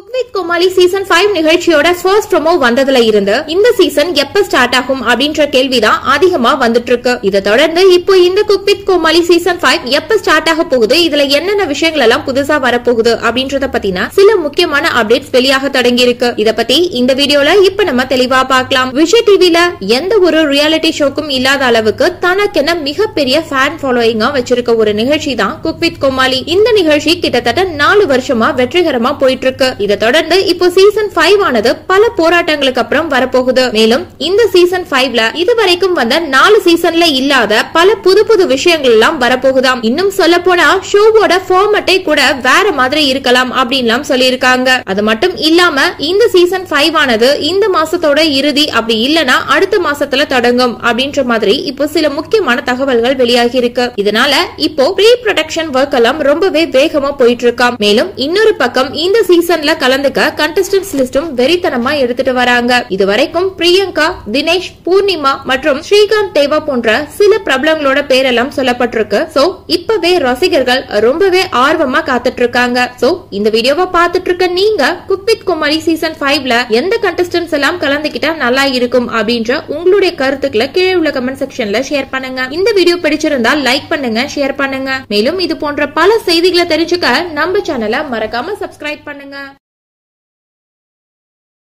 cook with Comali season 5 நிகழ்ச்சியோட first promo வந்ததுல இருந்து இந்த சீசன் எப்ப ஸ்டார்ட் ஆகும் அப்படின்ற கேள்விதான் அதிகமா வந்துட்டு இருக்கு இதை தொடர்ந்து இப்போ இந்த குக் வித் கோமாளி சீசன் 5 எப்ப ஸ்டார்ட் ஆக போகுது இதுல என்னென்ன விஷயங்கள் எல்லாம் புதுசா வரப்போகுது அப்படின்றத பத்தின சில முக்கியமான அப்டேட்ஸ் வெளியாக தொடங்கி இருக்கு இத பத்தி இந்த வீடியோல இப்ப நம்ம தெளிவா பார்க்கலாம் விஷய் டிவில எந்த ஒரு ரியாலிட்டி ஷோக்கும் இல்லாத அளவுக்கு தனக்கென மிகப்பெரிய ஃபேன் ஃபாலோயிங்கா வச்சிருக்க ஒரு நிகழ்ச்சி தான் குக் வித் கோமாளி இந்த நிகழ்ச்சி கிட்டத்தட்ட நாலு வருஷமா வெற்றிகரமா போயிட்டு இருக்கு இதை தொடர்ந்து இப்போ சீசன் 5 ஆனது பல போராட்டங்களுக்கு அப்புறம் வரப்போகுது மேலும் இந்த சீசன் 5ல இதுவரைக்கும் வந்த நாலு சீசன்ல இல்லாத பல புது புது விஷயங்கள் எல்லாம் வரப்போகுதாம் இன்னும் சொல்ல போனா ஷோவோட ஃபார்மட்டை கூட வேற மாதிரி இருக்கலாம் அப்படின்லாம் சொல்லியிருக்காங்க அது மட்டும் இல்லாம இந்த சீசன் 5 ஆனது இந்த மாசத்தோட இறுதி அப்படி இல்லனா அடுத்த மாசத்துல தொடங்கும் அப்படின்ற மாதிரி இப்போ சில முக்கியமான தகவல்கள் வெளியாகி இருக்கு இதனால இப்போ ப்ரீ ப்ரொடக்ஷன் ஒர்க் எல்லாம் ரொம்பவே வேகமா போயிட்டு இருக்காம் மேலும் இன்னொரு பக்கம் இந்த சீசன்ல கலந்துக்க கண்டஸ்டன்ஸ் லிஸ்டும் வெறித்தனமா எடுத்துட்டு வராங்க இதுவரைக்கும் பிரியங்கா தினேஷ் பூர்ணிமா மற்றும் ஸ்ரீகாந்த் தேவா போன்ற சில பிரபலங்களோட பேரெல்லாம் சொல்லப்பட்டிருக்கு சோ இப்பவே ரசிகர்கள் ரொம்பவே ஆர்வமா காத்துட்டு இருக்காங்க சோ இந்த வீடியோவை பார்த்துட்டு இருக்க நீங்க குக் வித் குமாரி சீசன் 5ல எந்த கண்டஸ்டன்ஸ் எல்லாம் கலந்துக்கிட்டா நல்லா இருக்கும் அப்படின்ற உங்களுடைய கருத்துக்களை கீழே உள்ள கமெண்ட் செக்ஷன்ல ஷேர் பண்ணுங்க இந்த வீடியோ பிடிச்சிருந்தா லைக் பண்ணுங்க ஷேர் பண்ணுங்க மேலும் இது போன்ற பல செய்திகளை தெரிஞ்சுக்க நம்ம சேனலை மறக்காம சப்ஸ்கிரைப் பண்ணுங்க